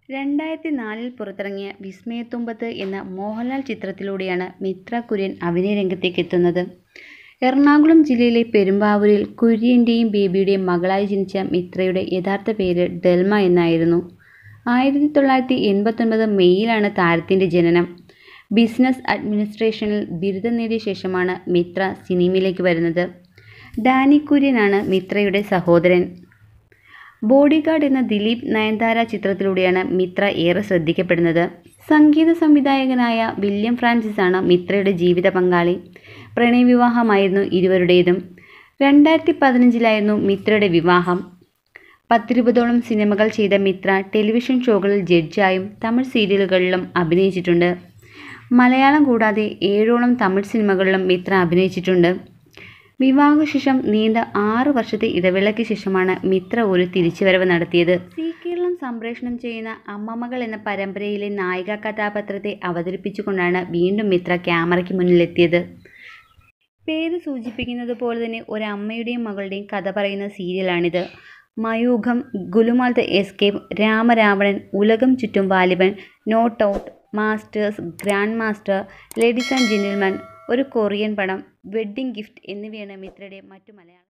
രണ്ടായിരത്തി നാലിൽ പുറത്തിറങ്ങിയ വിസ്മയത്തുമ്പത്ത് എന്ന മോഹൻലാൽ ചിത്രത്തിലൂടെയാണ് മിത്ര കുര്യൻ അഭിനയരംഗത്തേക്ക് എത്തുന്നത്. എറണാകുളം ജില്ലയിലെ പെരുമ്പാവൂരിൽ കുര്യന്റെയും ബേബിയുടെയും മകളായി ജനിച്ച മിത്രയുടെ യഥാർത്ഥ പേര് ഡെൽമ എന്നായിരുന്നു. ആയിരത്തി തൊള്ളായിരത്തി എൺപത്തൊൻപത് മെയ്യിലാണ് താരത്തിന്റെ ജനനം. ബിസിനസ് അഡ്മിനിസ്ട്രേഷനിൽ ബിരുദം നേടിയ ശേഷമാണ് മിത്ര സിനിമയിലേക്ക് വരുന്നത്. ഡാനി കുര്യനാണ് മിത്രയുടെ സഹോദരൻ. ബോഡിഗാർഡ് എന്ന ദിലീപ് നയൻതാര ചിത്രത്തിലൂടെയാണ് മിത്ര ഏറെ ശ്രദ്ധിക്കപ്പെടുന്നത്. സംഗീത സംവിധായകനായ വില്യം ഫ്രാൻസിസാണ് മിത്രയുടെ ജീവിത പങ്കാളി. പ്രണയവിവാഹമായിരുന്നു ഇരുവരുടേതും. രണ്ടായിരത്തി പതിനഞ്ചിലായിരുന്നു മിത്രയുടെ വിവാഹം. പത്തിരുപതോളം സിനിമകൾ ചെയ്ത മിത്ര ടെലിവിഷൻ ഷോകളിൽ ജഡ്ജായും തമിഴ് സീരിയലുകളിലും അഭിനയിച്ചിട്ടുണ്ട്. മലയാളം കൂടാതെ ഏഴോളം തമിഴ് സിനിമകളിലും മിത്ര അഭിനയിച്ചിട്ടുണ്ട്. വിവാഹശേഷം നീണ്ട ആറ് വർഷത്തെ ഇടവേളയ്ക്ക് ശേഷമാണ് മിത്ര ഒരു തിരിച്ചുവരവ് നടത്തിയത്. സീ കേരളം സംപ്രേഷണം ചെയ്യുന്ന അമ്മമകൾ എന്ന പരമ്പരയിലെ നായികാ കഥാപാത്രത്തെ അവതരിപ്പിച്ചുകൊണ്ടാണ് വീണ്ടും മിത്ര ക്യാമറയ്ക്ക് മുന്നിലെത്തിയത്. പേര് സൂചിപ്പിക്കുന്നതുപോലെ തന്നെ ഒരമ്മയുടെയും മകളുടെയും കഥ പറയുന്ന സീരിയലാണിത്. Mayookham, Gulumaal the escape, Ramaravanan, Ulakam Chuttum Valiban, note out, masters, grand master, ladies and gentleman, ഒരു കൊറിയൻ പടം, വെഡ്ഡിങ് ഗിഫ്റ്റ് എന്നിവയാണ് മിത്രയുടെ മറ്റു മലയാള